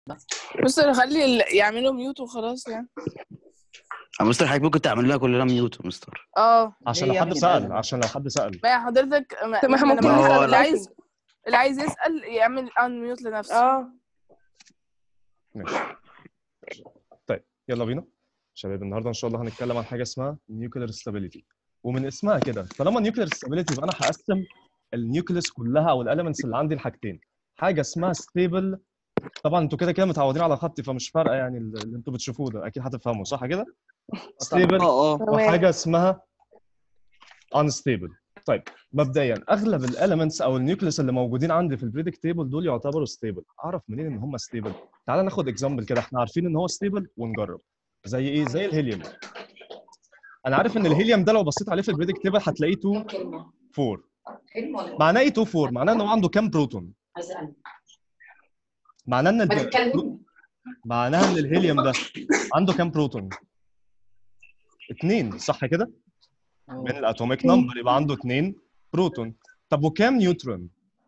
بص خلي ال- يعملوا ميوت وخلاص يعني يا مستر حضرتك ممكن تعمل لها كلنا ميوت يا مستر اه عشان ليه لو يا حد ابني سال ده؟ عشان لو حد سال ما حضرتك ما طب ما احنا أنا ممكن بقول نسأل اللي لا. عايز اللي عايز يسأل يعمل ان ميوت لنفسه اه ماشي طيب يلا بينا شباب النهارده ان شاء الله هنتكلم عن حاجه اسمها نيوكلير ستابيليتي ومن اسمها كده طالما نيوكلير ستابيليتي يبقى انا هقسم النيوكليس كلها او الاليمنتس اللي عندي لحاجتين حاجه اسمها ستيبل طبعا انتوا كده كده متعودين على خطي فمش فارقه يعني اللي انتوا بتشوفوه ده اكيد هتفهموا صح كده ستيبل اه اه وحاجه اسمها unstable طيب مبدئيا اغلب الاليمنتس او النيوكليس اللي موجودين عندي في البريدكت تيبل دول يعتبروا ستيبل اعرف منين ان هم ستيبل تعال ناخد اكزامبل كده احنا عارفين ان هو ستيبل ونجرب زي ايه زي الهيليوم انا عارف ان الهيليوم ده لو بصيت عليه في البريدكت تيبل هتلاقيه 2 4 معناه ايه 2 4 معناه ان هو عنده كام بروتون معناه ان الب... معناها ان الهيليوم ده عنده كام بروتون اثنين صح كده من الاتوميك نمبر يبقى عنده اثنين بروتون طب وكام نيوترون؟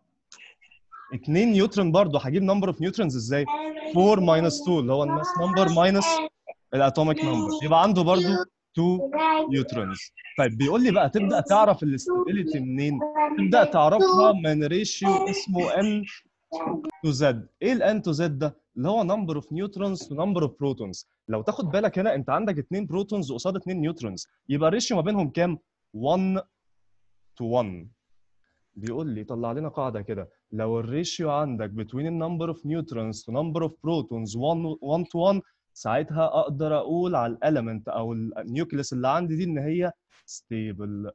اثنين نيوترون برضه هجيب نمبر اوف نيوترونز ازاي؟ 4 ماينس 2 اللي هو الماس نمبر ماينس الاتوميك نمبر يبقى عنده برضه 2 نيوترونز طيب بيقول لي بقى تبدا تعرف الاستابيليتي منين؟ تبدا تعرفها من ريشيو اسمه n تو زد ايه الان تو زد ده؟ اللي هو نمبر اوف نيوترونز تو نمبر اوف بروتونز لو تاخد بالك هنا انت عندك اثنين بروتونز قصاد اثنين نيوترونز يبقى الريشيو ما بينهم كام؟ 1 to 1 بيقول لي طلع لنا قاعده كده لو الريشيو عندك between the number of neutrons to number of protons 1 1 to 1 ساعتها اقدر اقول على الاليمنت او النيوكليس اللي عندي دي ان هي stable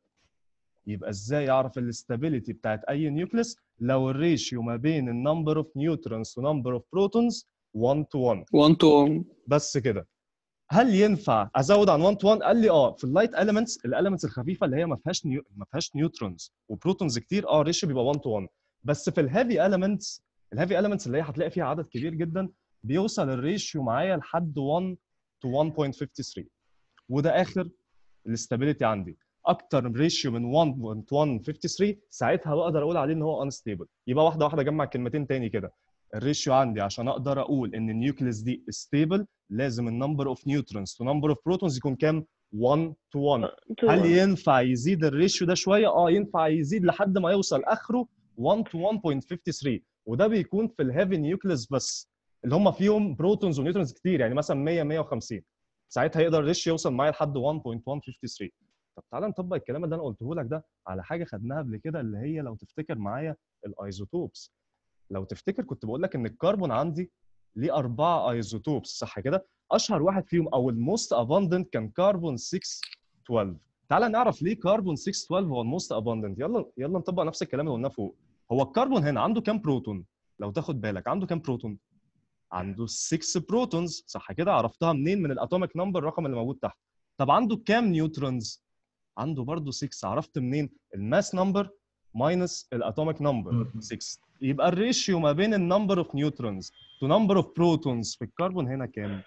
يبقى ازاي اعرف الاستابيليتي بتاعت اي نيوكليس لو الريشيو ما بين النمبر اوف نيوترونز to number of protons 1 to 1 1 تو 1 بس كده هل ينفع ازود عن 1 تو 1 قال لي اه في اللايت اليمنتس الاليمنتس الخفيفه اللي هي ما فيهاش نيو... ما فيهاش نيوترونز وبروتونز كتير اه ريشيو بيبقى 1 تو 1 بس في الهيفي اليمنتس الهيفي اليمنتس اللي هي هتلاقي فيها عدد كبير جدا بيوصل الريشيو معايا لحد 1 تو 1.53 وده اخر الاستابيليتي عندي اكتر ريشيو من 1 تو 1.53 ساعتها بقدر اقول عليه ان هو انستيبل يبقى واحده واحده اجمع كلمتين تاني كده الريشيو عندي عشان اقدر اقول ان النيوكليس دي ستيبل لازم النمبر اوف نيوترونز تو نمبر اوف بروتونز يكون كام 1 تو 1 هل ينفع يزيد الريشيو ده شويه اه ينفع يزيد لحد ما يوصل اخره 1 تو 1.53 وده بيكون في الهيفي نيوكليس بس اللي هم فيهم بروتونز ونيوترونز كتير يعني مثلا 100 150 ساعتها يقدر الريشيو يوصل معايا لحد 1.153 طب تعالى نطبق الكلام اللي انا قلته لك ده على حاجه خدناها قبل كده اللي هي لو تفتكر معايا الايزوتوبس لو تفتكر كنت بقول لك ان الكربون عندي ليه اربعه ايزوتوبس صح كده اشهر واحد فيهم او الموست اباندنت كان كربون 6 12 تعال نعرف ليه كربون 6 12 هو الموست اباندنت يلا يلا نطبق نفس الكلام اللي قلناه فوق هو الكربون هنا عنده كام بروتون لو تاخد بالك عنده كام بروتون عنده 6 بروتونز صح كده عرفتها منين من الاتوميك نمبر الرقم اللي موجود تحت طب عنده كام نيوترونز عنده برضه 6 عرفت منين الماس نمبر ماينس الاتوميك نمبر 6 يبقى الريشيو ما بين النمبر اوف نيوترونز تو نمبر اوف بروتونز في الكربون هنا كام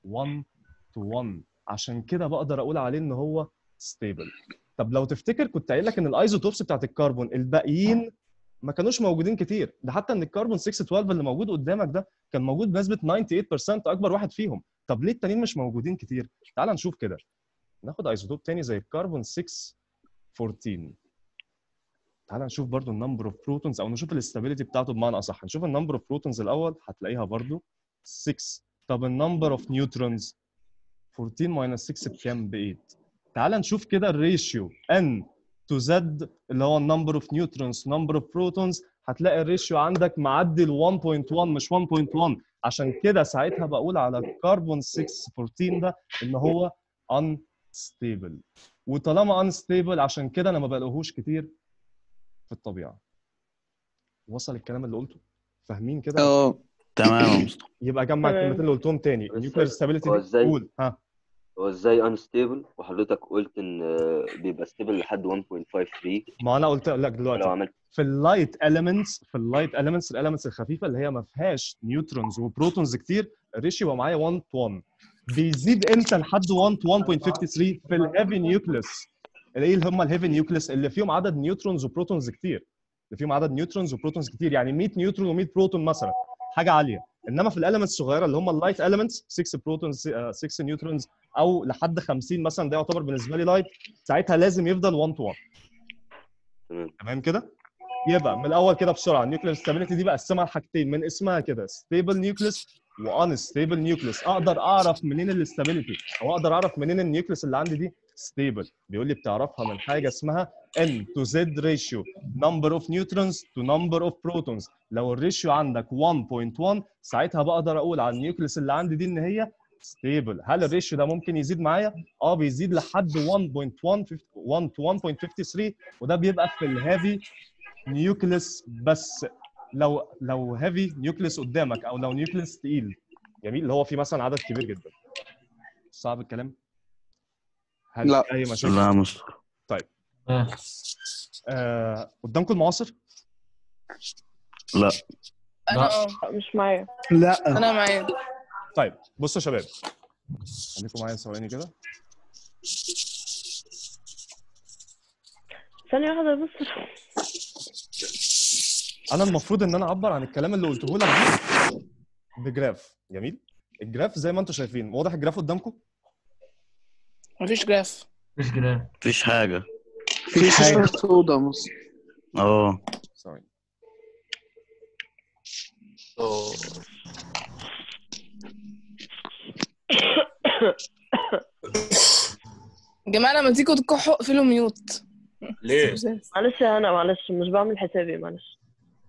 1 تو 1 عشان كده بقدر اقول عليه ان هو ستيبل طب لو تفتكر كنت قايل لك ان الايزوتوبس بتاعت الكربون الباقيين ما كانوش موجودين كتير ده حتى ان الكربون 6 12 اللي موجود قدامك ده كان موجود بنسبه 98% اكبر واحد فيهم طب ليه التانيين مش موجودين كتير تعال نشوف كده ناخد ايزوتوب تاني زي الكربون 6 14 تعال نشوف برضو النمبر اوف بروتونز او نشوف الاستابيليتي بتاعته بمعنى اصح نشوف النمبر اوف بروتونز الاول هتلاقيها برضو 6 طب النمبر اوف نيوترونز 14 ماينس 6 بكام ب 8 تعال نشوف كده الريشيو n تو z اللي هو النمبر اوف نيوترونز نمبر اوف بروتونز هتلاقي الريشيو عندك معدي ال 1.1 مش 1.1 عشان كده ساعتها بقول على الكربون 6 14 ده ان هو unstable وطالما unstable عشان كده انا ما بلاقيهوش كتير في الطبيعه وصل الكلام اللي قلته فاهمين كده اه تمام يا مصطفى يبقى جمع تمام. الكلمتين اللي قلتهم تاني بس النيوكلير ستابيليتي هو دي ازاي؟ قول ها هو ازاي انستيبل وحضرتك قلت ان آه، بيبقى ستيبل لحد 1.53 ما انا قلت لك لو دلوقتي عملت في اللايت اليمنتس في اللايت اليمنتس الاليمنتس الخفيفه اللي هي ما فيهاش نيوترونز وبروتونز كتير الريشيو يبقى معايا 1 تو 1 بيزيد امتى لحد 1 تو 1.53 في الهيفي نيوكليس ايه اللي هم الهيفي نيوكليس اللي فيهم عدد نيوترونز وبروتونز كتير اللي فيهم عدد نيوترونز وبروتونز كتير يعني 100 نيوترون و100 بروتون مثلا حاجه عاليه انما في الاليمنتس الصغيره اللي هم اللايت اليمنتس 6 بروتونز 6 نيوترونز او لحد 50 مثلا ده يعتبر بالنسبه لي لايت ساعتها لازم يفضل 1 تو 1 تمام تمام كده يبقى من الاول كده بسرعه النيوكلير ستابيليتي دي بقسمها لحاجتين من اسمها كده ستيبل نيوكليس وان ستيبل نيوكليس اقدر اعرف منين الاستابيليتي او اقدر اعرف منين النيوكليس اللي عندي دي ستيبل بيقول لي بتعرفها من حاجه اسمها n to z ratio number of neutrons to number of protons لو الريشيو عندك 1.1 ساعتها بقدر اقول على النيوكليس اللي عندي دي ان هي ستيبل هل الريشيو ده ممكن يزيد معايا اه بيزيد لحد 1.1 1 to 1.53 وده بيبقى في الهيفي نيوكليس بس لو لو هيفي نيوكليس قدامك او لو نيوكليس تقيل جميل اللي هو فيه مثلا عدد كبير جدا صعب الكلام هل لا. في اي مشاكل لا يا مستر آه. آه قدامكم المعاصر لا انا لا. اه مش معايا لا انا معايا طيب بصوا يا شباب خليكم معايا ثواني كده ثانية واحدة بس انا المفروض ان انا اعبر عن الكلام اللي قلته لك ده بجراف جميل الجراف زي ما انتم شايفين واضح الجراف قدامكم مفيش جراف مفيش جراف مفيش حاجة في حاجه سودا مصر اه ثواني يا جماعه لما تيجوا تكحوا اقفلوا ميوت ليه؟ معلش يا انا معلش مش بعمل حسابي معلش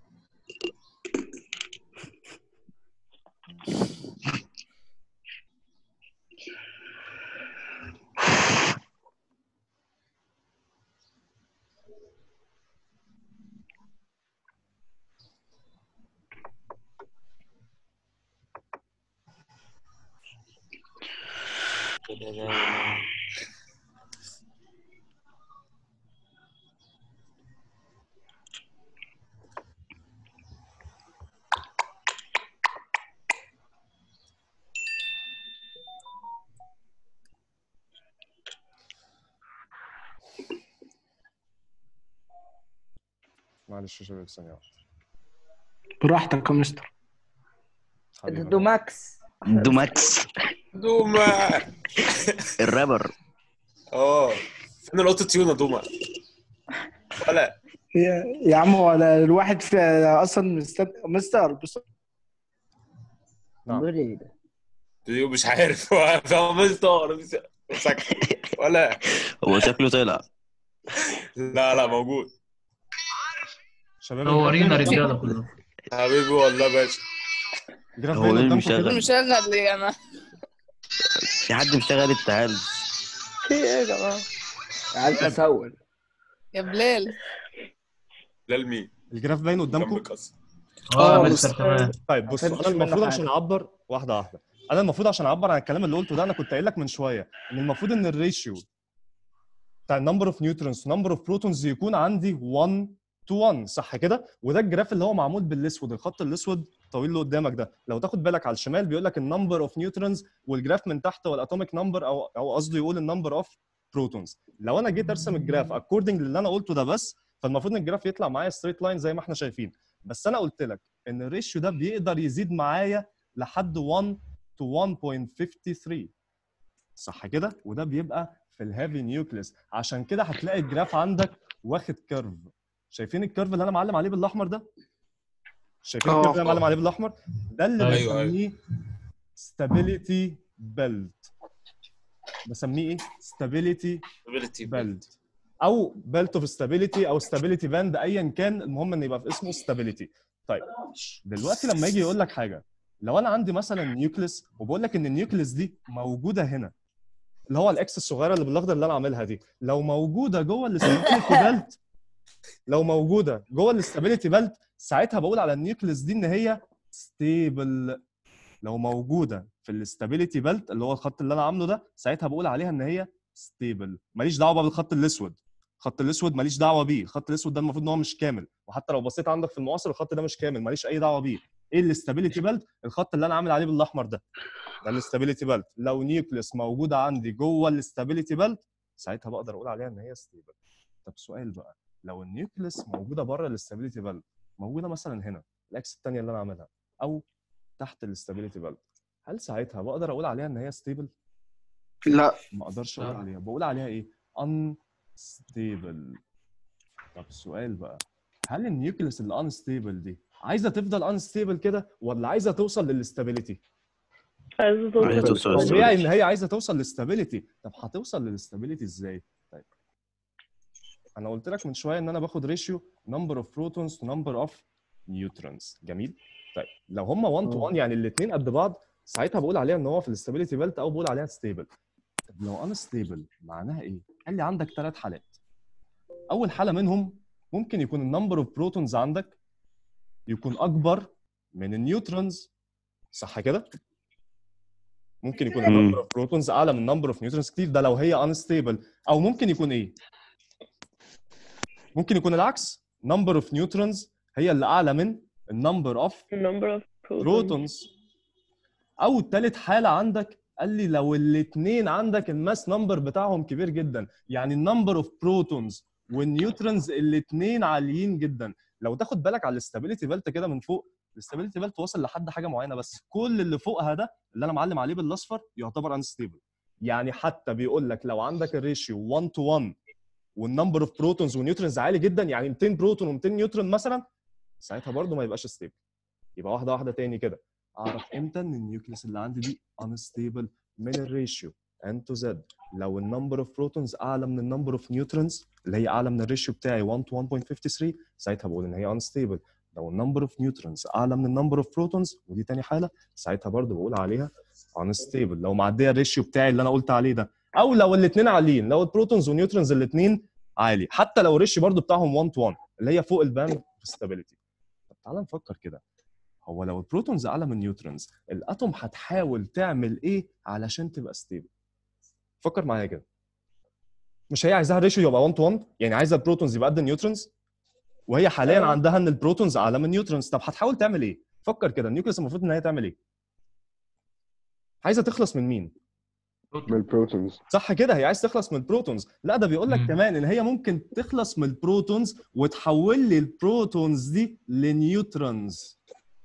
معلش يا شباب ثانيه واحده براحتك يا مستر حبيبي. دو ماكس دو ماكس دوما الرابر اه فين الاوتو تيون يا دوما ولا يا, يا عم هو أنا الواحد في اصلا مستر مستر بص نعم. بيقول ايه ده دي مش عارف هو فاهم مستغرب ساكت ولا هو شكله طلع لا لا موجود شباب نورينا الجراف رجاله كلهم حبيبي والله باشا الجراف هو باين ليه قدامكم مشغل؟ كده مشغل ليه انا في حد مشتغل التعال في ايه يا جماعة عايز اسول يا بلال لا لمين؟ الجراف باين قدامكم جنبك اصلا اه آه، مستر بس- تمام طيب ما بصوا فهمتش انا منه المفروض حاجة. عشان اعبر واحده واحده انا المفروض عشان اعبر عن الكلام اللي قلته ده انا كنت قايل لك من شويه ان المفروض ان الريشيو بتاع النمبر اوف نيوترونز نمبر اوف بروتونز يكون عندي 1 تو 1 صح كده وده الجراف اللي هو معمول بالاسود الخط الاسود طويل اللي قدامك ده لو تاخد بالك على الشمال بيقول لك النمبر اوف نيوترونز والجراف من تحت هو الاتوميك نمبر او او قصده يقول النمبر اوف بروتونز لو انا جيت ارسم الجراف اكوردنج للي انا قلته ده بس فالمفروض ان الجراف يطلع معايا ستريت لاين زي ما احنا شايفين بس انا قلت لك ان الريشيو ده بيقدر يزيد معايا لحد 1 to 1.53 صح كده وده بيبقى في الهيفي نيوكليس عشان كده هتلاقي الجراف عندك واخد كيرف شايفين الكيرف اللي انا معلم عليه بالاحمر ده شايفين آه. الكيرف اللي انا معلم عليه بالاحمر ده اللي أيوة، أيوة. بنسميه stability belt بسميه ايه stability ability بيلد او بيلت اوف ستابيليتي او ستابيليتي باند ايا كان المهم ان يبقى في اسمه ستابيليتي طيب دلوقتي لما يجي يقول لك حاجه لو انا عندي مثلا نيوكليس وبقول لك ان النيوكليس دي موجوده هنا اللي هو الاكس الصغيره اللي بالاخضر اللي انا عاملها دي لو موجوده جوه الاستابيليتي بيلت لو موجوده جوه الاستابيليتي بيلت ساعتها بقول على النيوكليس دي ان هي ستيبل لو موجوده في الاستابيليتي بيلت اللي هو الخط اللي انا عامله ده ساعتها بقول عليها ان هي ستيبل ماليش دعوه بقى بالخط الاسود الخط الاسود ماليش دعوه بيه الخط الاسود ده المفروض ان هو مش كامل وحتى لو بصيت عندك في المعاصر الخط ده مش كامل ماليش اي دعوه بيه ايه الاستابيليتي بيلت الخط اللي انا عامل عليه بالاحمر ده ده الاستابيليتي بيلت لو نيوكليس موجوده عندي جوه الاستابيليتي بيلت ساعتها بقدر اقول عليها ان هي ستيبل طب سؤال بقى لو النيوكليس موجوده بره الاستابيليتي بيلت موجوده مثلا هنا الاكس الثانيه اللي انا عاملها او تحت الاستابيليتي بيلت هل ساعتها بقدر اقول عليها ان هي ستيبل لا ما اقدرش اقول لا. عليها بقول عليها ايه unstable طب السؤال بقى هل النيوكليس اللي unstable دي عايزه تفضل unstable كده ولا عايزه توصل للاستابيليتي عايزة عايزة توصل توصل للستابيليتي. طبيعي ان هي عايزه توصل للاستابيليتي طب هتوصل للاستابيليتي ازاي طيب انا قلت لك من شويه ان انا باخد ريشيو نمبر اوف بروتونز تو نمبر اوف نيوترونز جميل طيب لو هم 1 تو 1 يعني الاثنين قد بعض ساعتها بقول عليها ان هو في الاستابيليتي بيلت او بقول عليها ستيبل طب لو انا ستيبل معناها ايه قال لي عندك ثلاث حالات اول حاله منهم ممكن يكون النمبر اوف بروتونز عندك يكون اكبر من النيوترونز صح كده ممكن يكون مم. النمبر اوف بروتونز اعلى من النمبر اوف نيوترونز كتير ده لو هي انستيبل او ممكن يكون ايه ممكن يكون العكس نمبر اوف نيوترونز هي اللي اعلى من النمبر اوف number of protons. بروتونز او التالت حاله عندك قال لي لو الاثنين عندك الماس نمبر بتاعهم كبير جدا يعني النمبر اوف بروتونز والنيوترونز الاثنين عاليين جدا لو تاخد بالك على الاستابيليتي بيلت كده من فوق الاستابيليتي بيلت واصل لحد حاجه معينه بس كل اللي فوقها ده اللي انا معلم عليه بالاصفر يعتبر انستيبل يعني حتى بيقول لك لو عندك الريشيو 1 تو 1 والنمبر اوف بروتونز ونيوترونز عالي جدا يعني 200 بروتون و200 نيوترون مثلا ساعتها برضو ما يبقاش ستيبل يبقى واحده واحده تاني كده اعرف امتى ان النيوكليس اللي عندي دي unstable من الريشيو n to z لو النمبر اوف بروتونز اعلى من النمبر اوف نيوترونز اللي هي اعلى من الريشيو بتاعي 1 to 1.53 ساعتها بقول ان هي unstable لو النمبر اوف نيوترونز اعلى من النمبر اوف بروتونز ودي تاني حاله ساعتها برضو بقول عليها unstable لو معديه الريشيو بتاعي اللي انا قلت عليه ده او لو الاثنين عاليين لو البروتونز والنيوترونز الاثنين عالي حتى لو الريشيو برضو بتاعهم 1 to 1 اللي هي فوق الباند في stability طب تعال نفكر كده هو لو البروتونز اعلى من النيوترونز الاتوم هتحاول تعمل ايه علشان تبقى ستيبل فكر معايا كده مش هي عايزاها الريشيو يبقى 1 تو 1 يعني عايزه البروتونز يبقى قد النيوترونز وهي حاليا آه. عندها ان البروتونز اعلى من النيوترونز طب هتحاول تعمل ايه فكر كده النيوكليس المفروض ان هي تعمل ايه عايزه تخلص من مين من البروتونز صح كده هي عايز تخلص من البروتونز لا ده بيقول لك مم. كمان ان هي ممكن تخلص من البروتونز وتحول لي البروتونز دي لنيوترونز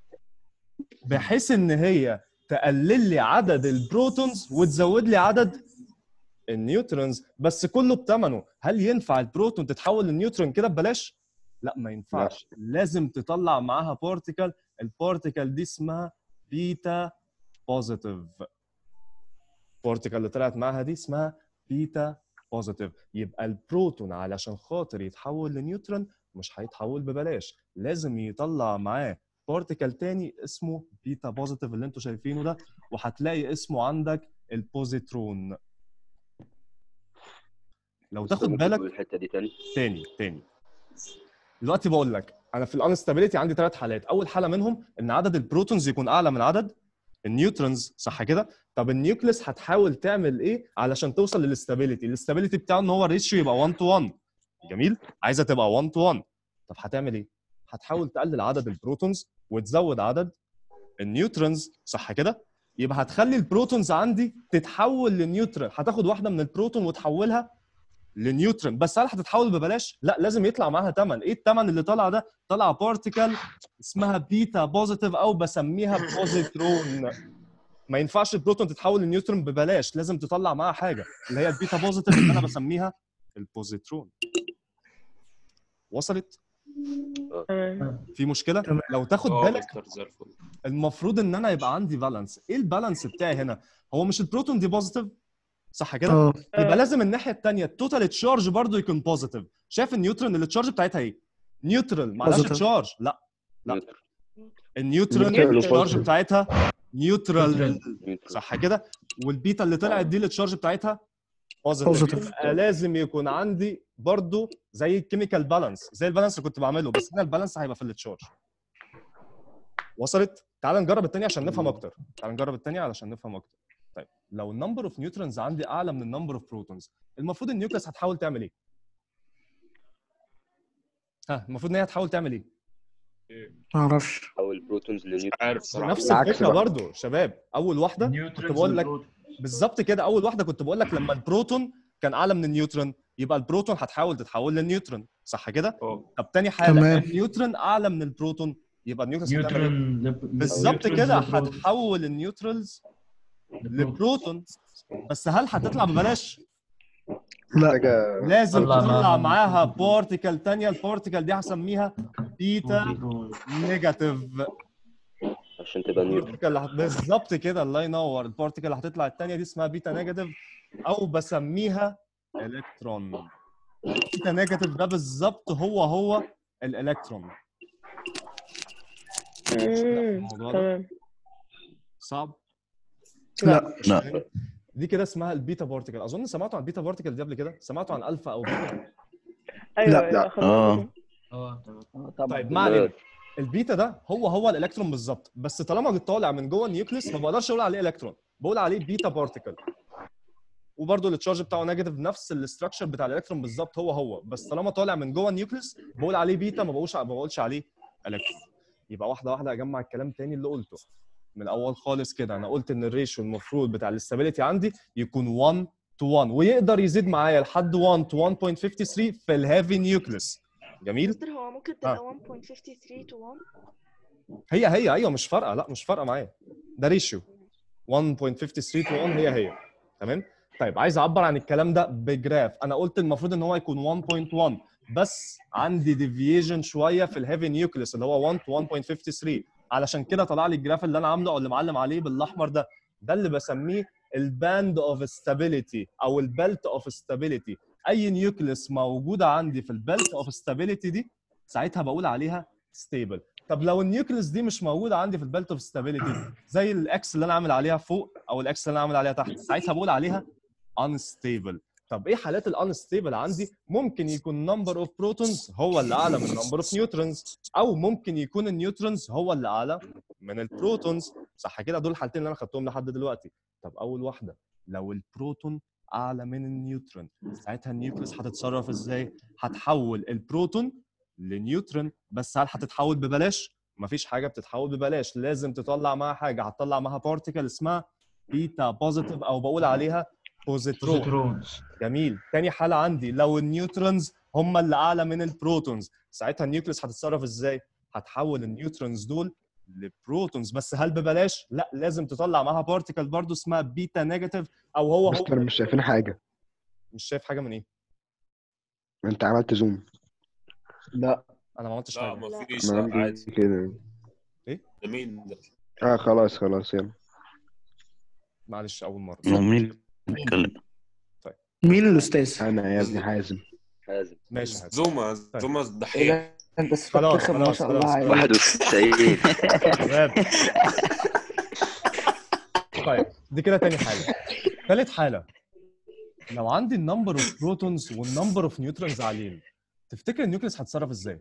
بحيث ان هي تقلل لي عدد البروتونز وتزود لي عدد النيوترونز بس كله بثمنه هل ينفع البروتون تتحول للنيوترون كده ببلاش لا ما ينفعش لازم تطلع معاها بارتيكل البارتيكل دي اسمها بيتا بوزيتيف البارتيكل اللي طلعت معاها دي اسمها بيتا بوزيتيف يبقى البروتون علشان خاطر يتحول لنيوترون مش هيتحول ببلاش لازم يطلع معاه بارتيكل تاني اسمه بيتا بوزيتيف اللي انتوا شايفينه ده وهتلاقي اسمه عندك البوزيترون لو تاخد ممكن بالك تقول الحته دي تاني تاني تاني دلوقتي بقول لك انا في الانستابيليتي عندي ثلاث حالات اول حاله منهم ان عدد البروتونز يكون اعلى من عدد النيوترونز صح كده طب النيوكليس هتحاول تعمل ايه علشان توصل للاستابيليتي الاستابيليتي بتاعه ان هو الريشيو يبقى 1 تو 1 جميل عايزه تبقى 1 تو 1 طب هتعمل ايه هتحاول تقلل عدد البروتونز وتزود عدد النيوترونز صح كده يبقى هتخلي البروتونز عندي تتحول لنيوترون هتاخد واحده من البروتون وتحولها لنيوترون بس هل هتتحول ببلاش؟ لا لازم يطلع معاها ثمن، ايه الثمن اللي طالع ده؟ طلع بارتيكل اسمها بيتا بوزيتيف او بسميها بوزيترون ما ينفعش البروتون تتحول لنيوترون ببلاش لازم تطلع معاها حاجه اللي هي البيتا بوزيتيف اللي انا بسميها البوزيترون وصلت تمام في مشكله تمام. لو تاخد اه بالك مستر زي الفل المفروض ان انا يبقى عندي بالانس ايه البالانس بتاعي هنا هو مش البروتون دي بوزيتيف صح كده اه يبقى لازم الناحيه الثانيه التوتال تشارج برضو يكون بوزيتيف شايف النيوترون اللي التشارج بتاعتها ايه نيوترال معلهاش Positive. تشارج لا لا. نيوترال النيوترون Neutral التشارج positive. بتاعتها نيوترال Neutral. صح كده والبيتا اللي طلعت دي التشارج بتاعتها بوزيتيف Positive. يبقى لازم يكون عندي برضو زي الكيميكال بالانس زي البالانس اللي كنت بعمله بس هنا البالانس هيبقى في التشارج وصلت تعال نجرب الثانيه عشان نفهم اكتر تعال نجرب الثانيه علشان نفهم اكتر طيب لو النمبر اوف نيوترونز عندي اعلى من النمبر اوف بروتونز المفروض النيوكليس هتحاول تعمل ايه ها المفروض ان هي هتحاول تعمل ايه ما اعرفش او البروتونز لنيوترون عارف صراحه نفس العكس الفكره بقى. برضو شباب اول واحده كنت بقول لك بالظبط كده اول واحده كنت بقول لك لما البروتون كان اعلى من النيوترون يبقى البروتون هتحاول تتحول للنيوترون صح كده اه طب تاني حاله تمام. النيوترون اعلى من البروتون يبقى النيوكليس هتعمل إيه؟ نيوترون لب- بالظبط نيوترون كده لبروتون. هتحول النيوترالز لبروتون. لبروتون بس هل هتطلع ببلاش؟ لا حاجه لازم طلع تطلع معاها معاها بارتيكل تانية البارتيكل دي هسميها بيتا بروتون. نيجاتيف عشان تبقى نيوترون البارتيكل اللي هت- بالظبط كده الله ينور البارتيكل اللي هتطلع التانية دي اسمها بيتا نيجاتيف او بسميها الكترون بيتا نيجاتيف ده بالظبط هو هو الالكترون مم. الموضوع ده تمام صعب لا لا دي كده اسمها البيتا بارتيكل اظن سمعتوا عن البيتا بارتيكل دي قبل كده سمعتوا عن الفا او بيتا ايوه لا، ايوه لا. خلاص اه اه تمام طيب ما علينا البيتا ده هو هو الالكترون بالظبط بس طالما طالع من جوه النيوكليس ما بقدرش اقول عليه الكترون بقول عليه بيتا بارتيكل وبرده التشارج بتاعه نيجاتيف نفس الاستراكشر بتاع الالكترون بالظبط هو هو بس طالما طالع من جوه النيوكليس بقول عليه بيتا ما بقولش ما بقولش عليه الكترون يبقى واحده واحده اجمع الكلام تاني اللي قلته من الاول خالص كده انا قلت ان الريشيو المفروض بتاع الاستابيليتي عندي يكون 1 تو 1 ويقدر يزيد معايا لحد 1 تو 1.53 في الهافي نيوكليس جميل مستر هو ممكن تبقى 1.53 to 1 هي هي ايوه مش فارقه لا مش فارقه معايا ده ريشيو 1.53 تو 1 هي هي تمام طيب عايز اعبر عن الكلام ده بجراف انا قلت المفروض ان هو يكون 1.1 بس عندي ديفيجن شويه في الهيفي نيوكليس اللي هو 1 تو 1.53 علشان كده طلع لي الجراف اللي انا عامله او اللي معلم عليه بالاحمر ده ده اللي بسميه الباند اوف ستابيليتي او البلت اوف ستابيليتي اي نيوكليس موجوده عندي في البلت اوف ستابيليتي دي ساعتها بقول عليها ستيبل طب لو النيوكليس دي مش موجوده عندي في البلت اوف ستابيليتي زي الاكس اللي انا عامل عليها فوق او الاكس اللي انا عامل عليها تحت ساعتها بقول عليها unstable طب ايه حالات الانستيبل عندي ممكن يكون نمبر اوف بروتونز هو اللي اعلى من نمبر اوف نيوترونز او ممكن يكون النيوترونز هو اللي اعلى من البروتونز صح كده دول الحالتين اللي انا خدتهم لحد دلوقتي طب اول واحده لو البروتون اعلى من النيوترون ساعتها النيوكليس هتتصرف ازاي هتحول البروتون لنيوترون بس هل هتتحول ببلاش مفيش حاجه بتتحول ببلاش لازم تطلع معاها حاجه هتطلع معاها بارتيكل اسمها بيتا بوزيتيف او بقول عليها بوزيترون بوزيترونز جميل تاني حاله عندي لو النيوترونز هم اللي اعلى من البروتونز ساعتها النيوكليس هتتصرف ازاي هتحول النيوترونز دول لبروتونز بس هل ببلاش لا لازم تطلع معاها بارتيكل برضو اسمها بيتا نيجاتيف او هو هو مستر مش شايفين حاجه مش شايف حاجه من ايه انت عملت زوم لا انا ما عملتش لا حاجه ما فيش ما لا عندي عادي كده ده مين ده؟ اه خلاص خلاص يلا معلش اول مره هو مين اللي بيتكلم مين الاستاذ؟ انا يا ابني حازم حازم ماشي حازم. زوما زوما ايه الدحيح ده؟ انت صوتك خلاص، تخن ما خلاص، شاء الله خلاص، عليك 91 شباب طيب دي كده تاني حاله تالت حاله لو عندي النمبر اوف بروتونز والنمبر اوف نيوترونز عاليين تفتكر النيوكليس هتتصرف ازاي؟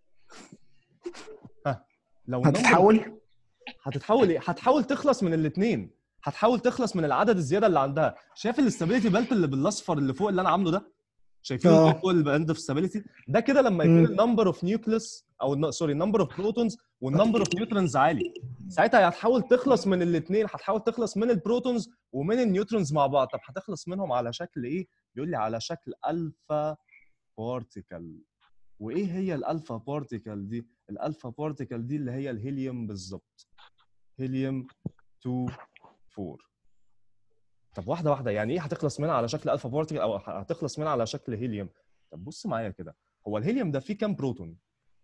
ها لو النمبر- هتتحول هتتحول ايه؟ هتحاول تخلص من الاثنين هتحاول تخلص من العدد الزياده اللي عندها شايف الاستابيليتي بيلت اللي بالاصفر اللي فوق اللي انا عامله ده شايفين آه. فوق الباند اوف ستابيليتي ده كده لما يكون مم. النمبر اوف نيوكليس او الن- سوري النمبر اوف بروتونز والنمبر اوف نيوترونز عالي ساعتها هتحاول تخلص من الاثنين هتحاول تخلص من البروتونز ومن النيوترونز مع بعض طب هتخلص منهم على شكل ايه بيقول لي على شكل الفا بارتيكل وايه هي الالفا بارتيكل دي الالفا بارتيكل دي اللي هي الهيليوم بالظبط هيليوم 2 4 طب واحده واحده يعني ايه هتخلص منها على شكل الفا بارتيكل او هتخلص منها على شكل هيليوم طب بص معايا كده هو الهيليوم ده فيه كام بروتون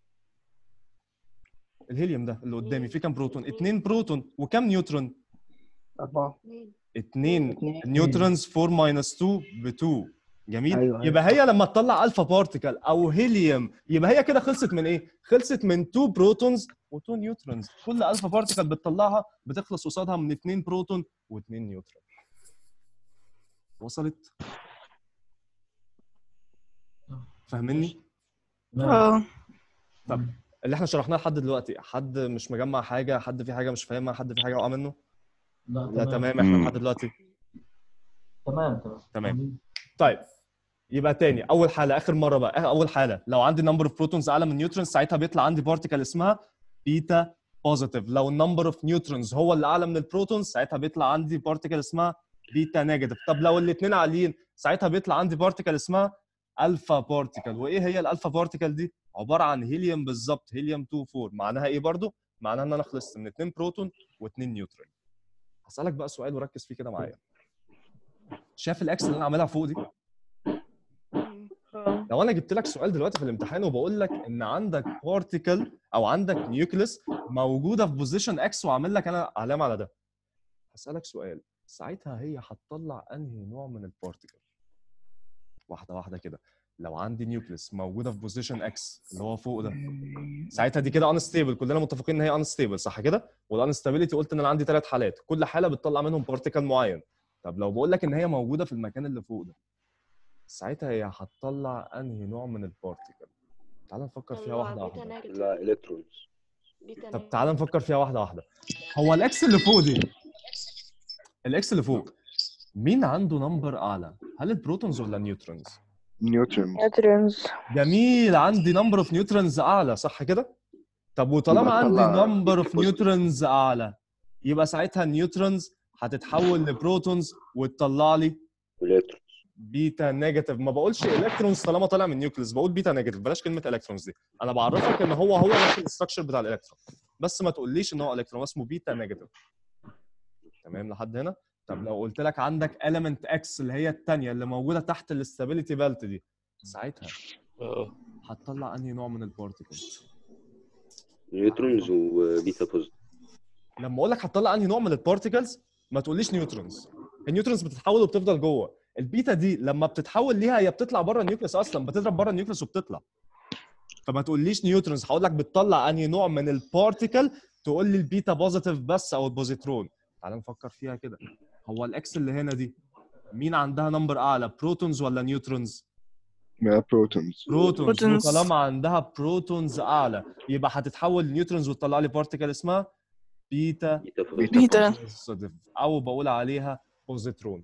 الهيليوم ده اللي قدامي فيه كام بروتون اتنين بروتون وكام نيوترون أربعة اتنين اتنين. نيوترونز 4 ماينس 2 ب 2 جميل أيوة، أيوة. يبقى هي لما تطلع الفا بارتيكل او هيليوم يبقى هي كده خلصت من ايه خلصت من 2 بروتونز و2 نيوترونز كل الفا بارتيكل بتطلعها بتخلص قصادها من 2 بروتون و2 نيوترون وصلت فاهمني اه طب اللي احنا شرحناه لحد دلوقتي حد مش مجمع حاجه حد في حاجه مش فاهمها حد في حاجه وقع منه لا لا تمام احنا مم. لحد دلوقتي تمام تمام تمام. طيب يبقى تاني اول حاله اخر مره بقى اول حاله لو عندي نمبر اوف بروتونز اعلى من نيوترونز ساعتها بيطلع عندي بارتيكل اسمها بيتا بوزيتيف لو النمبر اوف نيوترونز هو اللي اعلى من البروتونز ساعتها بيطلع عندي بارتيكل اسمها بيتا نيجاتيف طب لو الاثنين عاليين ساعتها بيطلع عندي بارتيكل اسمها الفا بارتيكل وايه هي الالفا بارتيكل دي عباره عن هيليوم بالظبط هيليوم 2 4 معناها ايه برضو معناها ان انا خلصت من 2 بروتون و2 نيوترون هسالك بقى سؤال وركز فيه كده معايا شايف الاكس اللي انا عاملها فوق دي اه لو انا جبت لك سؤال دلوقتي في الامتحان وبقول لك ان عندك بارتيكل او عندك نيوكليس موجوده في بوزيشن اكس وعامل لك انا علامه على ده هسالك سؤال ساعتها هي هتطلع انهي نوع من البارتيكل واحده واحده كده لو عندي نيوكليس موجوده في بوزيشن اكس اللي هو فوق ده ساعتها دي كده انستيبل كلنا متفقين ان هي انستيبل صح كده والانستابيليتي قلت ان انا عندي ثلاث حالات كل حاله بتطلع منهم بارتيكل معين طب لو بقول لك ان هي موجوده في المكان اللي فوق ده ساعتها هي هتطلع انهي نوع من البارتيكل تعال نفكر فيها واحده بيتا واحده نيجاتيف لا الكترونز بيتا طب نيجاتيف تعال نفكر فيها واحده واحده هو الاكس اللي فوق دي الاكس اللي فوق مين عنده نمبر اعلى هل البروتونز ولا النيوترونز نيوترون نيوترونز جميل عندي نمبر اوف نيوترونز اعلى صح كده طب وطالما يبقى عندي طلع نمبر اوف positive. نيوترونز اعلى يبقى ساعتها النيوترونز هتتحول لبروتونز وتطلع لي الكترونز بيتا نيجاتيف ما بقولش الكترونز طالما طالع من نيوكليس بقول بيتا نيجاتيف بلاش كلمه الكترونز دي انا بعرفك ان هو هو نفس الاستراكشر بتاع الالكترون بس ما تقوليش ان هو الكترون اسمه بيتا نيجاتيف تمام لحد هنا طب لو قلت لك عندك element اكس اللي هي الثانيه اللي موجوده تحت الاستابيليتي بيلت دي ساعتها اه هتطلع انهي نوع من البارتيكلز نيوترونز وبيتا بوزيتيف لما اقول لك هتطلع انهي نوع من البارتيكلز ما تقوليش نيوترونز النيوترونز بتتحول وبتفضل جوه البيتا دي لما بتتحول ليها هي بتطلع بره النيوكليس اصلا بتضرب بره النيوكليس وبتطلع فما تقوليش نيوترونز هقول لك بتطلع انهي نوع من البارتيكل تقول لي البيتا بوزيتيف بس او البوزيترون تعال نفكر فيها كده هو الاكس اللي هنا دي مين عندها نمبر اعلى بروتونز ولا نيوترونز بروتونز بروتونز بروتونز. وطالما عندها بروتونز اعلى يبقى هتتحول لنيوترونز وتطلع لي بارتيكل اسمها بيتا بيتا بوزيتيف بيتا بوزيتيف او بقول عليها بوزيترون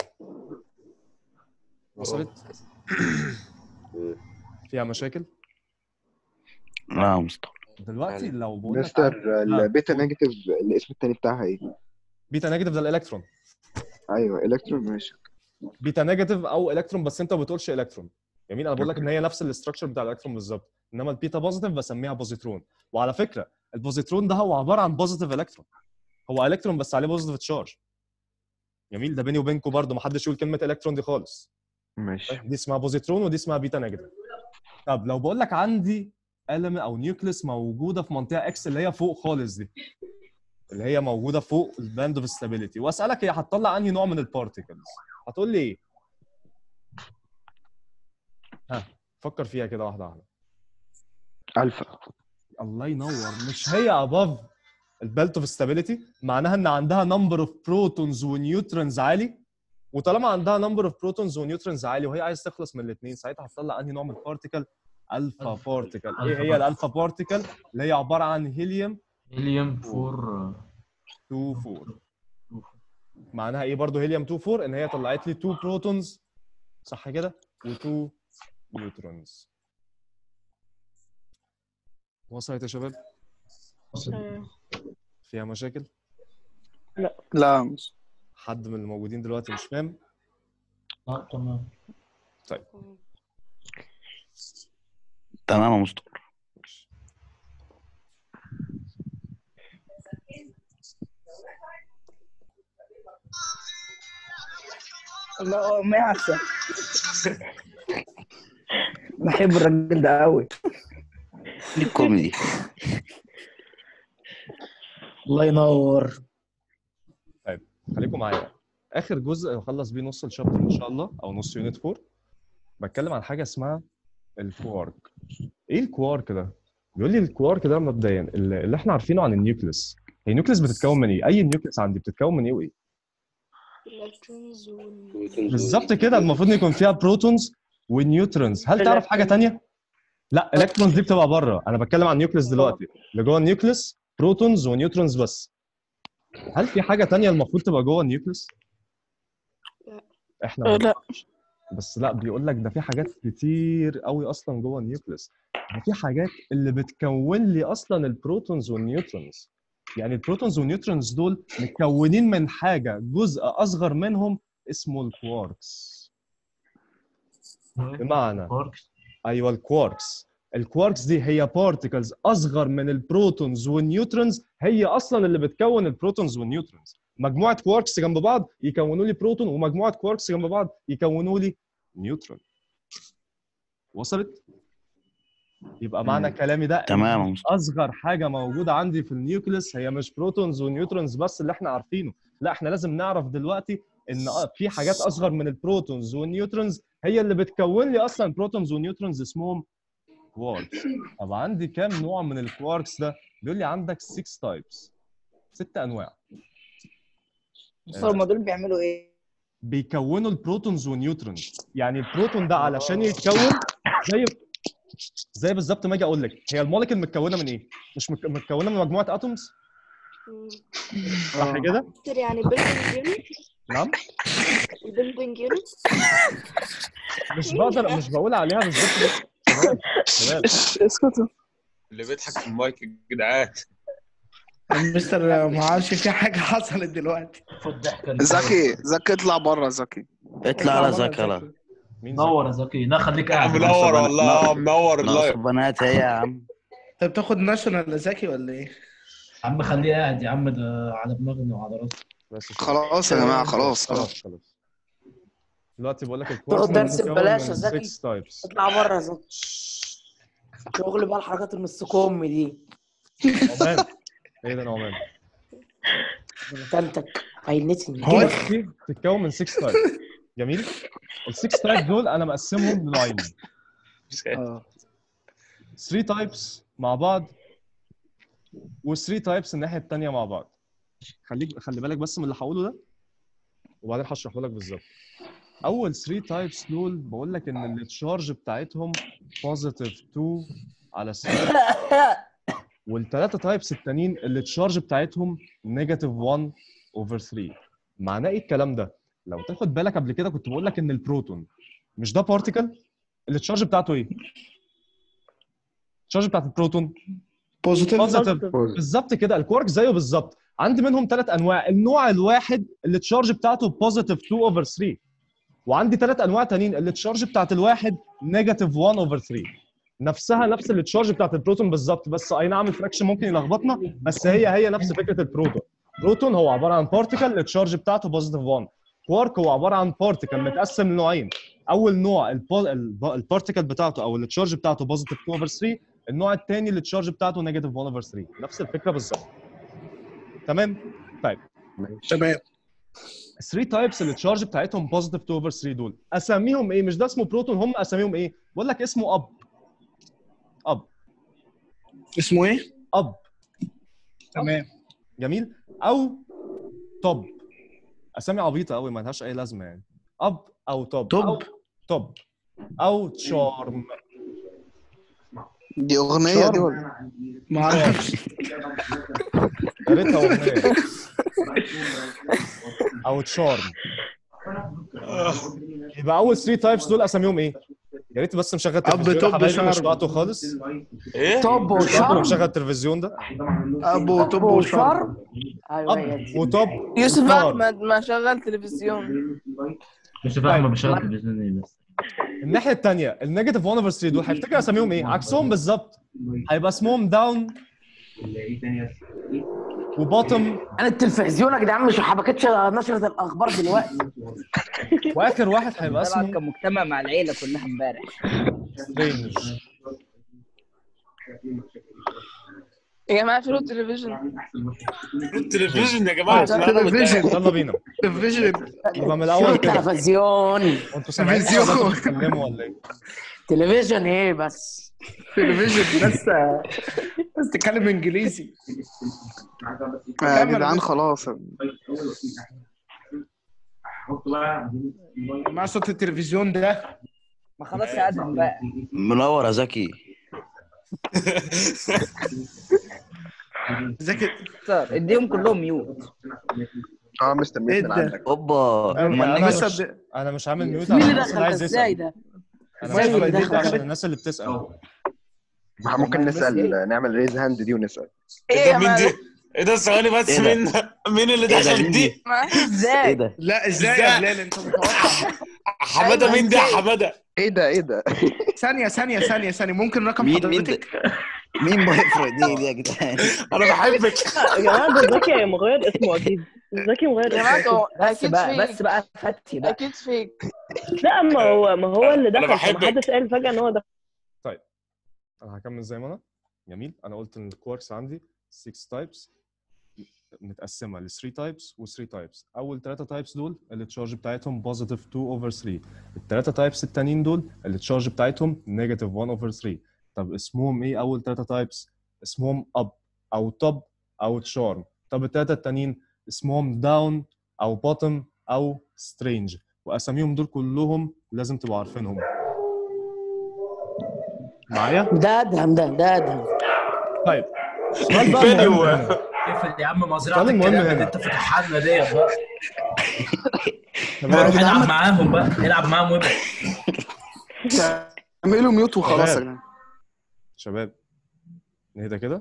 وصلت مم. فيها مشاكل لا يا مصطفى دلوقتي لو بقول لك مستر عن- البيتا نيجاتيف الاسم التاني بتاعها ايه؟ بيتا نيجاتيف ده الالكترون ايوه الكترون ماشي بيتا نيجاتيف او الكترون بس انت ما بتقولش الكترون جميل انا بقول لك ان هي نفس الاستراكشر بتاع الالكترون بالظبط انما البيتا بوزيتيف بسميها بوزيترون وعلى فكره البوزيترون ده هو عباره عن بوزيتيف الكترون هو الكترون بس عليه بوزيتيف تشارج جميل ده بيني وبينكم برضه ما حدش يقول كلمه الكترون دي خالص ماشي دي اسمها بوزيترون ودي اسمها بيتا نيجاتيف طب لو بقول لك عندي element او نيوكليس موجوده في منطقه اكس اللي هي فوق خالص دي اللي هي موجوده فوق الباند اوف ستابيليتي واسالك هي هتطلع انهي نوع من البارتيكلز هتقول لي ايه ها فكر فيها كده واحده واحده الفا الله ينور مش هي اباف البيلت اوف ستابيليتي معناها ان عندها نمبر اوف بروتونز ونيوترونز عالي وطالما عندها نمبر اوف بروتونز ونيوترونز عالي وهي عايز تخلص من الاثنين ساعتها هتطلع انهي نوع من البارتيكل الفا ألفا. بارتيكل ألفا ايه هي بارتيكل. الالفا بارتيكل اللي هي عباره عن هيليوم هيليوم 4 2 4 معناها ايه برضو هيليوم 2 4 ان هي طلعت لي 2 بروتونز صح كده و2 نيوترونز وصلت يا شباب آه. فيها مشاكل لا يا مصطفى. حد من الموجودين دلوقتي مش فاهم اه تمام تمام يا مصطفى لا ما يحسن بحب الراجل ده قوي دي كوميدي الله ينور خليكم معايا اخر جزء هخلص بيه نص الشابتر ان شاء الله او نص يونت 4 بتكلم عن حاجه اسمها الكوارك ايه الكوارك ده بيقول لي الكوارك ده مبدئيا اللي اللي احنا عارفينه عن النيوكليس هي النيوكليس بتتكون من ايه اي نيوكليس عندي بتتكون من ايه وايه الكترونز وال بروتونز بالظبط كده المفروض إن يكون فيها بروتونز ونيوترونز هل تعرف حاجه تانية لا الكترونز دي بتبقى بره انا بتكلم عن النيوكليس دلوقتي اللي جوه النيوكليس بروتونز ونيوترونز بس هل في حاجه تانية المفروض تبقى جوه النيوكليس لا. احنا آه، ما لا. نعرفش. بس لا بيقول لك ده في حاجات كتير قوي اصلا جوه النيوكليس ده في حاجات اللي بتكون لي اصلا البروتونز والنيوترونز يعني البروتونز والنيوترونز دول متكونين من حاجه جزء اصغر منهم اسمه الكواركس بمعنى كواركس ايوه الكواركس الكواركس دي هي بارتكلز اصغر من البروتونز والنيوترونز هي اصلا اللي بتكون البروتونز والنيوترونز مجموعه كواركس جنب بعض يكونوا لي بروتون ومجموعه كواركس جنب بعض يكونوا لي نيوترون وصلت يبقى معنى مم. كلامي ده إن تمام يا مصطفى. اصغر حاجه موجوده عندي في النيوكليس هي مش بروتونز ونيوترونز بس اللي احنا عارفينه لا احنا لازم نعرف دلوقتي ان آه في حاجات اصغر من البروتونز والنيوترونز هي اللي بتكون لي اصلا بروتونز ونيوترونز اسمهم كواركس طب عندي كام نوع من الكواركس ده بيقول لي عندك 6 تايبس ست انواع بص هما دول بيعملوا ايه؟ بيكونوا البروتونز والنيوترونز يعني البروتون ده علشان يتكون زي زي بالظبط ما اجي اقول لك هي الموليكول متكونه من ايه؟ مش مك- متكونه من مجموعه اتومز صح كده؟ مستر يعني building unit نعم building unit مش بقدر مش بقول عليها بالظبط شباب شباب اسكتوا اللي بيضحك في المايك يا جدعان مستر ما اعرفش في حاجه حصلت دلوقتي زكي زكي اطلع بره زكي اطلع على زكي يلا نور يا زكي لا خليك قاعد منور والله منور ناقص اللايف بنات هي يا عم انت بتاخد ناشونال يا زكي ولا ايه؟ يا عم خليه قاعد يا عم ده على دماغنا وعلى راسنا بس خلاص يا جماعه خلاص خلاص خلاص خلاص دلوقتي بقول لك تاخد الكواركس درس متكون ببلاش من يا زكي 6 تايبس اطلع بره يا زكي شغل بقى الحركات المستكم دي نعمان ايه ده نعمان تنتك عينتني الكواركس دي بتتكون من 6 تايبس جميل ال 6 تايب دول انا مقسمهم لنوعين 3 تايبس مع بعض و3 تايبس الناحيه الثانيه مع بعض خليك خلي بالك بس من اللي هقوله ده وبعدين هشرحه لك بالظبط اول 3 تايبس دول بقول لك ان التشارج بتاعتهم بوزيتيف 2 على 3 والثلاثه تايبس التانيين اللي التشارج بتاعتهم نيجاتيف 1 اوفر 3 معناه ايه الكلام ده لو تاخد بالك قبل كده كنت بقول لك ان البروتون مش ده بارتيكل اللي التشارج بتاعته ايه التشارج بتاعت البروتون بوزيتيف بوزيتيف بالظبط كده الكوارك زيه بالظبط عندي منهم ثلاث انواع النوع الواحد اللي التشارج بتاعته بوزيتيف 2 اوفر 3 وعندي ثلاث انواع تانيين اللي التشارج بتاعت الواحد نيجاتيف 1 اوفر 3 نفسها نفس التشارج بتاعت البروتون بالظبط بس اي نعم الفراكشن ممكن يلخبطنا بس هي هي نفس فكره البروتون بروتون هو عباره عن بارتيكل التشارج بتاعته بوزيتيف 1 كوارك هو عباره عن بارتيكل متقسم لنوعين اول نوع البو- الب- البارتيكل بتاعته او التشارج بتاعته بوزيتيف 2 اوفر 3 النوع الثاني اللي التشارج بتاعته نيجاتيف 1 اوفر 3 نفس الفكره بالظبط تمام طيب تمام 3 تايبس اللي التشارج بتاعتهم بوزيتيف 2 اوفر 3 دول اساميهم ايه مش ده اسمه بروتون هم اساميهم ايه بقول لك اسمه اب اب اسمه ايه؟ اب تمام جميل او توب اسامي عبيطه قوي ما لهاش اي لازمه يعني اب او توب توب؟ أو توب او تشارم دي اغنيه دي ولا ما اعرفش يا ريتها اغنيه او تشارم يبقى اول 3 تايبس دول اساميهم ايه؟ يا ريت بس مشغل التلفزيون توب، يا حبايبي مش شارم. وقته خالص ايه توب مش وقته وشرم مشغل التلفزيون ده ابو توب وشرم وشرم ايوه هي اب دي وتوب يوسف وشارم. احمد ما شغل تلفزيون يوسف احمد بيشغل تلفزيون ايه بس الناحيه الثانيه النيجاتيف 1 اوفر 3 دول هيفتكر اساميهم ايه؟ عكسهم بالظبط هيبقى اسمهم داون وبوتم انا التلفزيون يا جدعان مش حبكتش نشرة الاخبار دلوقتي واخر واحد هيبقى طبعا اسمه كان مجتمع مع العيله كلها امبارح سترينج يا جماعه شنو التلفزيون التلفزيون يا جماعه عشان انا تلفزيون يلا بينا تلفزيون يبقى من الاول كده تلفزيون وانتوا سامعين تلفزيون. ولا بتتكلموا ولا ايه؟ تلفزيون ايه بس تلفزيون ناس ناس تتكلم انجليزي يا جدعان خلاص مع صوت التلفزيون ده ما خلاص يا ادهم بقى منور يا زكي ذاكر مستر اديهم كلهم ميوت اه مستر ايه ميت من ده؟ عندك اوبا انا ما انا لسه مش ب- انا مش عامل ميوت مين اللي عشان الناس دخل اللي ده عايز ازاي يسال ده؟ انا ازاي مش عامل اللي ميوت دخل عشان ده؟ الناس اللي بتسال ما ممكن نسال نعمل ريز هاند دي ونسال ايه ايه يا ده مين جماعه دي؟ ايه ده ثواني بس إيه ده؟ مين مين اللي ايه ده دخلت مين دي؟ دي؟ ما- ايه ازاي ده؟ لا ازاي إزاي؟ يا بلال انت متوقع حماده أيوة، مين ده يا إزاي؟ حماده؟ ايه ده ايه ده ثانيه ثانيه ثانيه ثانيه ممكن رقم مين مين حضرتك مين بيفرق دي دي يا جدعان انا بحبك يا جماعه ده زكي مغير اسمه اكيد زكي مغير يا جماعه اسمه هو بس اكيد بقى فيك بس بقى فتي بقى اكيد فيك لا ما هو ما هو اللي أنا دخل بحبك. فمحدش قال فجاه ان هو دخل انا هكمل زي ما انا جميل انا قلت ان الكواركس عندي 6 تايبس متقسمه ل 3 تايبس و 3 تايبس اول 3 تايبس دول التشارج بتاعتهم بوزيتيف 2 اوفر 3 الثلاثه تايبس التانيين دول التشارج بتاعتهم نيجاتيف 1 اوفر 3 طب اسمهم ايه اول 3 تايبس اسمهم اب او توب او تشارم طب الثلاثه التانيين اسمهم داون او بوتم او سترينج واساميهم دول كلهم لازم تبقوا عارفينهم معايا ده ادهم ده ده ادهم طيب السؤال بقى فيديو. المهم هنا. اقفل يا عم مزرعه السؤال المهم الكلام اللي هنا. انت فاتحها لنا ديت بقى تمام. روح العب معاهم بقى العب معاهم وابعد اعملوا ميوت وخلاص يا شباب. جدعان شباب نهدى كده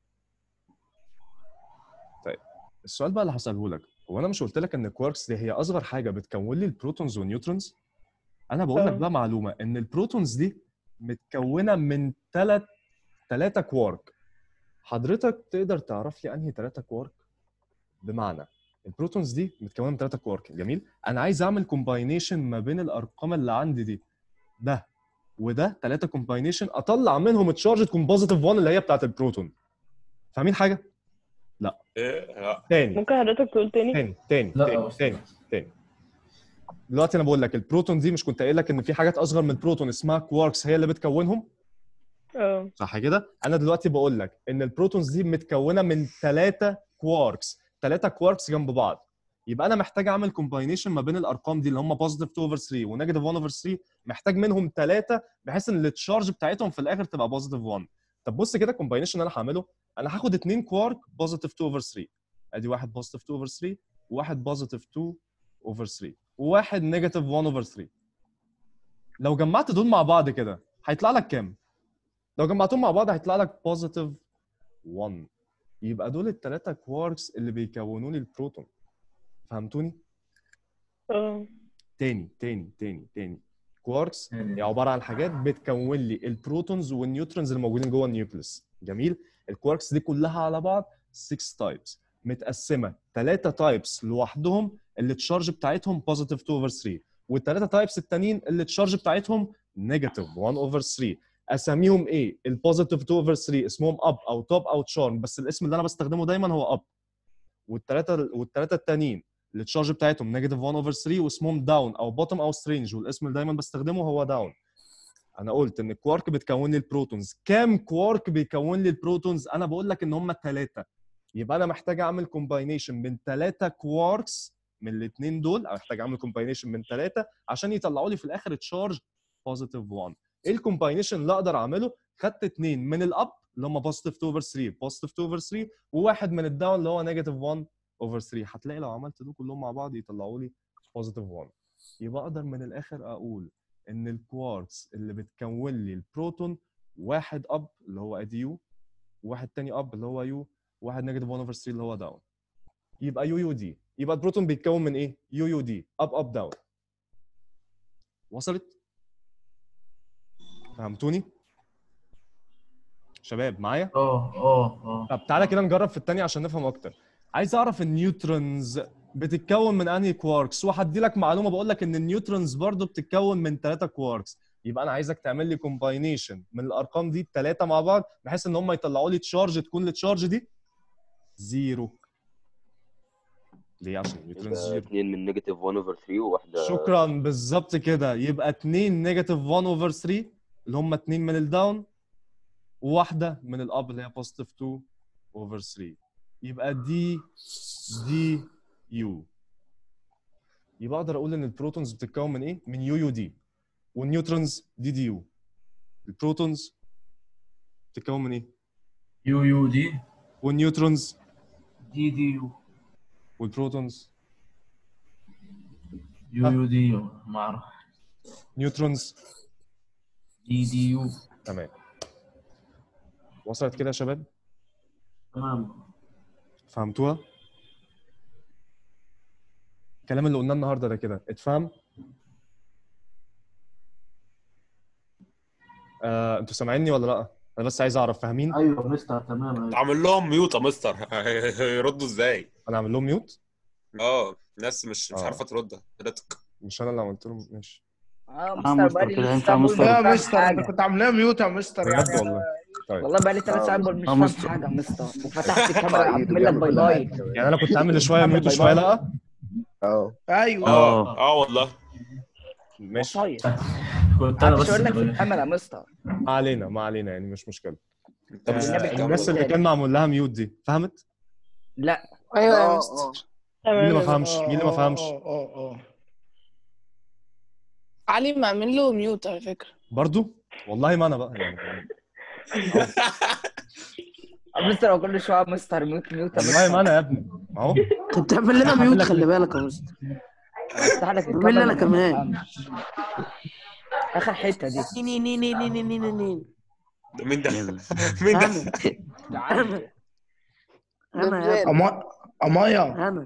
طيب السؤال بقى اللي هسأله لك هو انا مش قلت لك ان الكواركس دي هي اصغر حاجه بتكون لي البروتونز والنيوترونز انا بقول لك اه. بقى معلومه ان البروتونز دي متكونه من ثلاث ثلاثه كوارك حضرتك تقدر تعرف لي انهي ثلاثه كوارك بمعنى البروتونز دي متكونه من ثلاثه كوارك جميل انا عايز اعمل كومباينيشن ما بين الارقام اللي عندي دي ده وده ثلاثه كومباينيشن اطلع منهم تشارج تكون بوزيتيف 1 اللي هي بتاعت البروتون فاهمين حاجه إيه؟ لا. تاني ممكن حضرتك تقول تاني تاني تاني لا تاني يا أستاذ. تاني تاني دلوقتي انا بقول لك البروتون دي مش كنت قايل لك ان في حاجات اصغر من البروتون اسمها كواركس هي اللي بتكونهم اه صح كده انا دلوقتي بقول لك ان البروتونز دي متكونه من ثلاثه كواركس ثلاثه كواركس جنب بعض يبقى انا محتاج اعمل كومباينيشن ما بين الارقام دي اللي هم بوزيتيف 2 اوفر 3 ونيجاتيف 1 اوفر 3 محتاج منهم ثلاثه بحيث ان التشارج بتاعتهم في الاخر تبقى بوزيتيف 1 طب بص كده الكومباينيشن اللي انا هعمله انا هاخد اثنين كوارك بوزيتيف 2 اوفر 3 ادي واحد بوزيتيف 2 اوفر 3 وواحد بوزيتيف 2 اوفر 3 وواحد نيجاتيف 1 اوفر 3 لو جمعت دول مع بعض كده هيطلع لك كام؟ لو جمعتهم مع بعض هيطلع لك بوزيتيف 1 يبقى دول الثلاثه كواركس اللي بيكونوا لي البروتون فهمتوني؟ اه تاني تاني تاني تاني كواركس هي عباره عن حاجات بتكون لي البروتونز والنيوترونز اللي موجودين جوه النيوكليس جميل الكواركس دي كلها على بعض 6 تايبس متقسمه 3 تايبس لوحدهم اللي التشارج بتاعتهم بوزيتيف 2 اوفر 3 والثلاثه تايبس التانيين اللي التشارج بتاعتهم نيجاتيف 1 اوفر 3 اساميهم ايه البوزيتيف 2 اوفر 3 اسمهم اب او توب او تشارم بس الاسم اللي انا بستخدمه دايما هو اب والثلاثه والثلاثه التانيين التشارج بتاعتهم نيجاتيف 1 اوفر 3 واسمهم داون او بوتوم او سترينج والاسم اللي دايما بستخدمه هو داون انا قلت ان الكوارك بتكون لي البروتونز كام كوارك بيكون لي البروتونز انا بقول لك ان هم ثلاثه يبقى انا محتاج اعمل كومباينيشن من ثلاثه كواركس من الاثنين دول انا محتاج اعمل كومباينيشن من ثلاثه عشان يطلعوا لي في الاخر تشارج بوزيتيف 1 ايه الكومباينيشن اللي اقدر اعمله خدت اثنين من الاب اللي هم بوزيتيف 2 اوفر 3 بوزيتيف 2 اوفر 3 وواحد من الداون اللي هو نيجاتيف 1 اوفر 3 هتلاقي لو عملت دول كلهم مع بعض يطلعوا لي بوزيتيف 1 يبقى اقدر من الاخر اقول ان الكواركس اللي بتكون لي البروتون واحد اب اللي هو ادي يو وواحد تاني اب اللي هو يو وواحد نيجاتيف 1 اوفر 3 اللي هو داون يبقى يو يو دي يبقى البروتون بيتكون من ايه؟ يو يو دي اب اب داون وصلت؟ فهمتوني؟ شباب معايا؟ اه اه اه طب تعالى كده نجرب في الثانيه عشان نفهم اكتر عايز اعرف النيوترونز بتتكون من انهي كواركس وهدي لك معلومه بقول لك ان النيوترونز برضو بتتكون من ثلاثه كواركس يبقى انا عايزك تعمل لي كومباينيشن من الارقام دي الثلاثه مع بعض بحيث ان هم يطلعوا لي تشارج تكون التشارج دي زيرو ليه عشان النيوترونز يبقى زيرو اثنين من نيجاتيف 1 اوفر 3 وواحده شكرا بالظبط كده يبقى 2 نيجاتيف 1 اوفر 3 اللي هم 2 من الداون وواحده من الاب اللي هي بوزيتيف 2 اوفر 3 يبقى دي دي يو يبقى اقدر اقول ان البروتونز بتتكون من ايه؟ من يو يو دي والنيوترونز دي دي يو البروتونز بتتكون من ايه؟ يو يو دي والنيوترونز دي دي يو والبروتونز يو يو دي يو ما اعرف نيوترونز دي دي يو تمام وصلت كده يا شباب؟ تمام فهمتوها؟ الكلام اللي قلناه النهارده ده كده اتفهم؟ آه، انتوا سامعيني ولا لا انا بس عايز اعرف فاهمين ايوه مستر تمام ايوه عامل لهم ميوت يا مستر هيردوا ازاي؟ انا اعمل لهم ميوت اه الناس مش مش آه. عارفه ترد ريتك مش انا اللي عملت لهم ماشي اه آه، مستر مستر بقالي كده لسه ينفع بقول مستر؟ مش يا فاهم مستر انت حاجه كنت عاملها ميوت يا مستر بجد يعني والله طيب والله بقالي ثلاث آه، ساعات بقول مش آه، فاهم مستر. حاجه يا مستر وفتحت الكاميرا ايده عامل لك بيعمل باي كل باي حاجه كمان يعني انا كنت عامل شويه ميوت باي وشويه باي. لا اه ايوه اه اه والله ماشي طيب كنت انا مش بس هقول لك في اللي- الكاميرا يا مستر ما علينا ما علينا يعني مش مشكله انت مش آه، والنبي الناس اللي كان معمول لها ميوت دي فهمت لا ايوه يا اه مستر اه مين اللي ما تمام فهمش مين اللي ما فهمش اه اه اه علي معمل له ميوت على فكره برضو والله ما انا بقى يعني يا مستر هو كل شويه مستر ميوت ميوت يا والله ما مستر انا يا ابني اهو انت بتعمل لنا هعمل ميوت لك خلي بالك يا مستر افتح لك اعمل لي الكاميرا انا ما كمان تفهمش. اخر حته دي ني ني ني ني ني ني ني ني ده مين ده؟ إيه ده؟ مين ده؟ انا انا انا يا ابني أما أمايا انا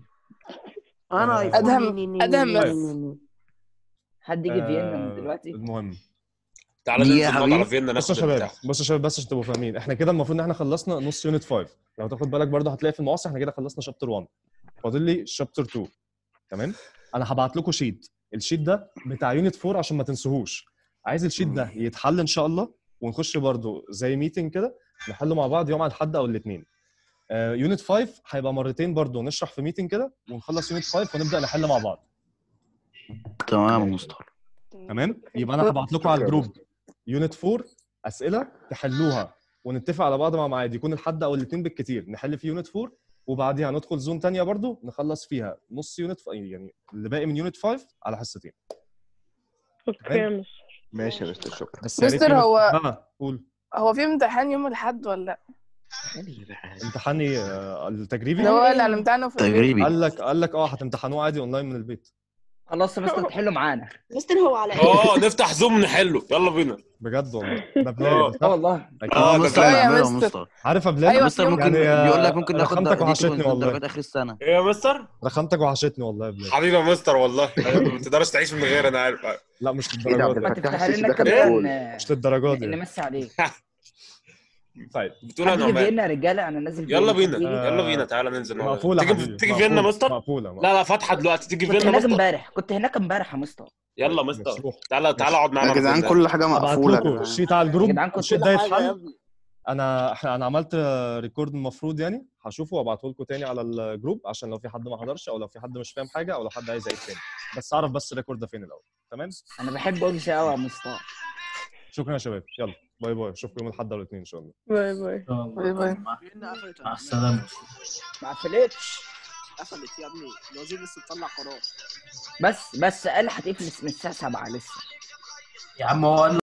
انا آه، ايفون أدهم- ني- ني- ني- أدهم ني- بس. ني- ني- حد يجي فيينا من آه، دلوقتي المهم تعالى دي ننزل يا نقعد حبيبي. على فيينا بصوا ناخد يا شباب البتاع بصوا يا شباب بس عشان تبقوا فاهمين احنا كده المفروض ان احنا خلصنا نص يونت 5 لو تاخد بالك برضه هتلاقي في المعاصر احنا كده خلصنا شابتر 1 فاضل لي شابتر 2 تمام انا هبعت لكم شيت الشيت ده بتاع يونت 4 عشان ما تنسوهوش عايز الشيت ده يتحل ان شاء الله ونخش برضه زي ميتنج كده نحله مع بعض يوم على الحد او الاثنين يونت 5 هيبقى مرتين برضه نشرح في ميتنج كده ونخلص يونت 5 ونبدا نحل مع بعض تمام يا مستر تمام يبقى انا هبعت لكم على الجروب يونت 4 اسئله تحلوها ونتفق على بعض مع ميعاد يكون الحد او الاثنين بالكتير نحل في يونت 4 وبعديها ندخل زون تانية برضو نخلص فيها نص يونت ف... يعني اللي باقي من يونت 5 على حصتين اوكي يا مستر ماشي يا مستر شكرا بس يا ريت مستر، يونت- هو- اه قول هو في امتحان يوم الاحد ولا لا؟ امتحاني آه، التجريبي اللي هو اللي هنمتحنه في البيت تجريبي قال لك قال لك اه هتمتحنوه عادي اونلاين من البيت خلاص يا مستر تحلوا معانا مستر هو على ايه؟ اه نفتح زوم نحله يلا بينا بجد والله ده بلال اه ده اه صح؟ والله أكيد. اه ده مستر فعلا. أيوة يا نعمله يا مستر. مستر عارف يا بلال أيوة، مستر في يوم ممكن يعني، آه، بيقول لك ممكن ناخد رخامتك دي وحشتني تكون والله. درجات اخر السنه ايه يا مستر؟ رخامتك وحشتني والله يا بلال حبيبي يا مستر والله ما تقدرش تعيش من غير انا عارف لا مش ايه ده للدرجات عبد دي ما الفتاح تفتح السيسي لنا دخل كده الجول ن- مش للدرجات دي نمسي عليه طيب بتقول حد انا يجي عمال فيينا يا رجاله انا نازل يلا فيينا. بينا حد يجي؟ يلا بينا تعالى ننزل نقعد. مقفوله تيجي حبيبي تيجي مقفولة. فينا مستر؟ مقفوله لا لا فاتحه دلوقتي تيجي كنت فينا هناك مستر امبارح كنت هناك امبارح يا مستر يلا ماشي، مستر روح. تعالى تعالى اقعد معانا يا في جدعان فيينا. كل حاجه ابعت مقفوله يا لكم جدعان الشيت على يا الجروب جدعان كنت الشيت كل ده حاجه يا يتحل ابني انا احنا انا عملت ريكورد المفروض يعني هشوفه وابعته لكم تاني على الجروب عشان لو في حد ما حضرش او لو في حد مش فاهم حاجه او لو حد عايز يعيد تاني بس اعرف بس الريكورد ده فين الاول تمام انا بحب اوجه قوي يا مستر شكرا يا شباب يلا باي باي اشوفكم يوم الاحد او الاثنين ان شاء الله باي باي إن شاء الله. باي باي مع السلامه ما قفلتش قفلت يا ابني الوزير لسه مطلع قرار بس بس قال هتقفل من الساعه 7 لسه يا عم هو قال